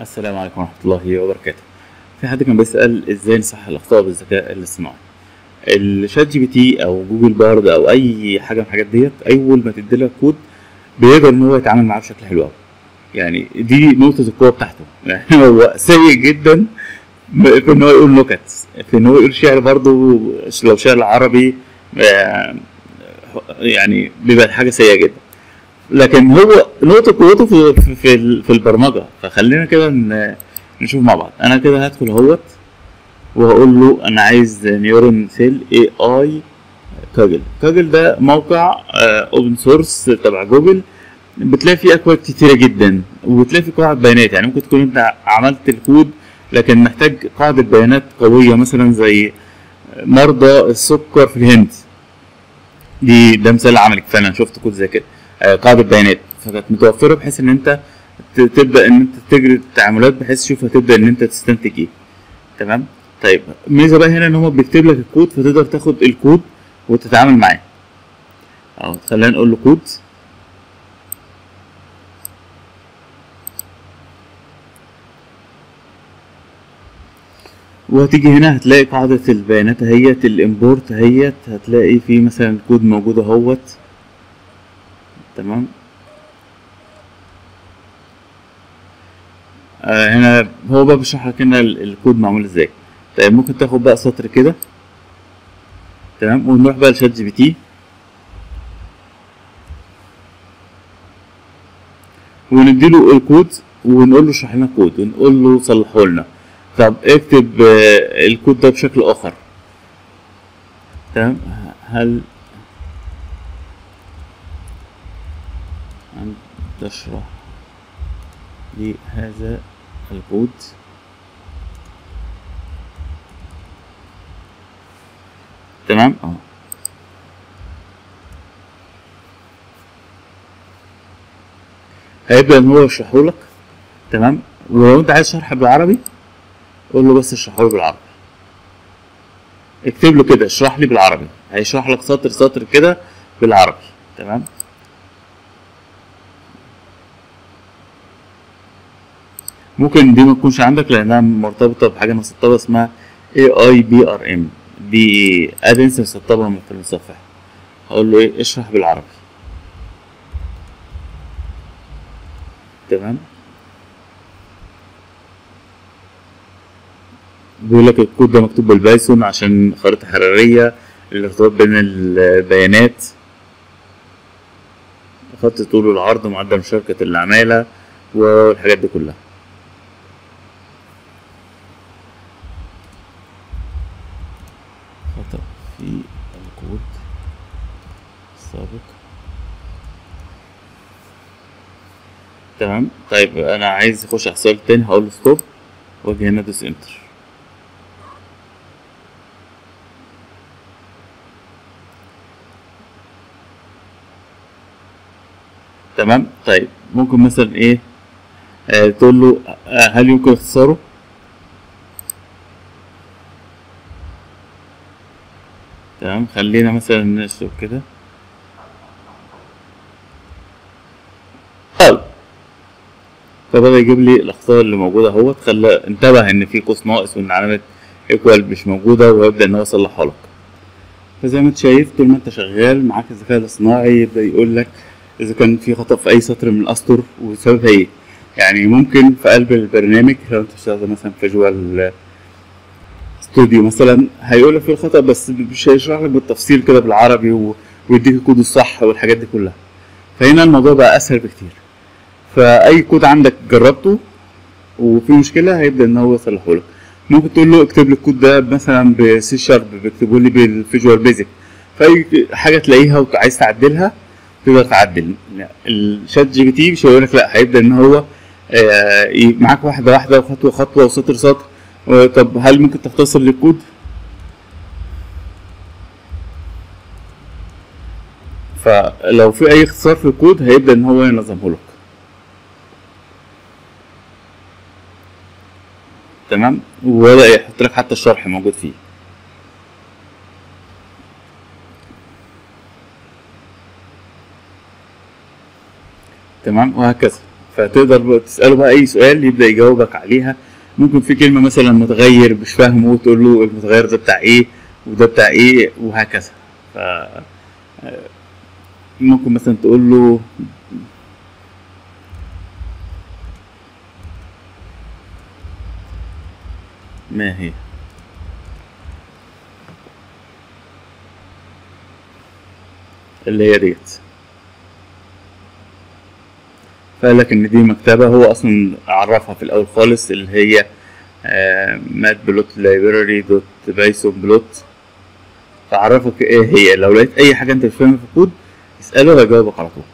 السلام عليكم ورحمة الله وبركاته في حد كان بيسأل ازاي نصحح الأخطاء بالذكاء الاصطناعي الشات جي بي تي أو جوجل بارد أو أي حاجة من الحاجات ديت أول ما تديلها كود بيقدر إن هو يتعامل معاه بشكل حلو أوي يعني دي نقطة القوة بتاعته يعني هو سيء جدا في إن هو يقول نكت في إن هو يقول شعر برضه لو شعر عربي آه، يعني بيبقى حاجة سيئة جدا لكن هو نقطة قوته في في في, في البرمجة فخلينا كده ن- نشوف مع بعض أنا كده هدخل اهوت وهقول له أنا عايز نيورون سيل اي اي كاجل كاجل ده موقع اوبن سورس تبع جوجل بتلاقي فيه اكواد كتيرة جدا وبتلاقي فيه قواعد بيانات يعني ممكن تكون انت عملت الكود لكن محتاج قاعدة بيانات قوية مثلا زي مرضى السكر في الهند دي ده مثال عملي فعلا شفت كود زي كده آه، قاعدة بيانات فكانت متوفرة بحيث ان انت ت- تبدا ان انت تجري التعاملات بحيث تشوف هتبدا ان انت تستنتج ايه تمام طيب الميزه بقى هنا ان هو بيكتب لك الكود فتقدر تاخد الكود وتتعامل معاه اهو خلينا نقول له كود وهتيجي هنا هتلاقي قاعدة البيانات اهيت الامبورت اهيت هتلاقي في مثلا كود موجود اهوت تمام آه هنا هو بقى بيشرح لك هنا ال- الكود معمول ازاي طيب ممكن تاخد بقى سطر كده تمام ونروح بقى لشات جي بي تي ونديله الكود ونقول له اشرح لنا الكود ونقول له صلحه لنا طب اكتب آه، الكود ده بشكل اخر تمام هل أن تشرح لي هذا الكود تمام اه هيبدأ ان هو يشرحه لك تمام ولو انت عايز شرح بالعربي قول له بس اشرحه لي بالعربي اكتب له كده اشرح لي بالعربي هيشرح لك سطر سطر كده بالعربي تمام ممكن دي ما تكونش عندك لانها مرتبطه بحاجه مسطبه اسمها اي اي بي ار ام دي ادنس مسطبه من في المتصفح هقول له ايه اشرح بالعربي تمام بيقول لك الكود ده مكتوب بالبايثون عشان خريطة حرارية الارتباط بين البيانات خط طول والعرض معدل مشاركة العمالة والحاجات دي كلها خطأ في الكود السابق تمام طيب انا عايز اخش على السؤال التاني هقول له ستوب واجي هنا ادوس انتر تمام طيب ممكن مثلا ايه آه تقول له آه هل يمكن اختصاره تمام خلينا مثلا نشوف كده حلو فبدأ يجيب لي الأخطاء اللي موجودة اهوت خلى انتبه إن في قوس ناقص وإن علامة ايكوال مش موجودة ويبدأ إن هو يصلحها لك فزي ما انت شايف طول ما انت شغال معاك الذكاء الاصطناعي يبدأ يقول لك إذا كان في خطأ في أي سطر من الأسطر وسببها إيه يعني ممكن في قلب البرنامج لو انت بتشتغل مثلا في جوال استوديو مثلا هيقول لك في الخطأ بس مش هيشرح لك بالتفصيل كده بالعربي و... ويديك الكود الصح والحاجات دي كلها فهنا الموضوع بقى أسهل بكتير فأي كود عندك جربته وفي مشكلة هيبدأ إن هو يصلحه لك ممكن تقول له اكتب لي الكود ده مثلا بسي شارب بيكتبه لي بالفيجوال بيزك فأي حاجة تلاقيها وعايز تعدلها تقدر تعدل الشات جي بي تي مش هيقول لك لا هيبدأ إن هو آه، ي- معاك واحدة واحدة وخطوة خطوة وسطر سطر و- طب هل ممكن تختصر لي الكود؟ فلو في أي اختصار في الكود هيبدأ إن هو ينظمه لك تمام وبدأ يحط لك حتى الشرح موجود فيه تمام وهكذا فتقدر بقى تساله بقى اي سؤال يبدا يجاوبك عليها ممكن في كلمه مثلا متغير مش فاهمه وتقول له المتغير ده بتاع ايه وده بتاع ايه وهكذا ف ممكن مثلا تقول له ما هي اللي هي ديت فقال لك ان دي مكتبة هو اصلا عرفها في الاول خالص اللي هي مات بلوت لايبراري دوت بايثون بلوت فعرفك ايه هي لو لقيت اي حاجة انت مش فاهمها في الكود اسأله هيجاوبك على طول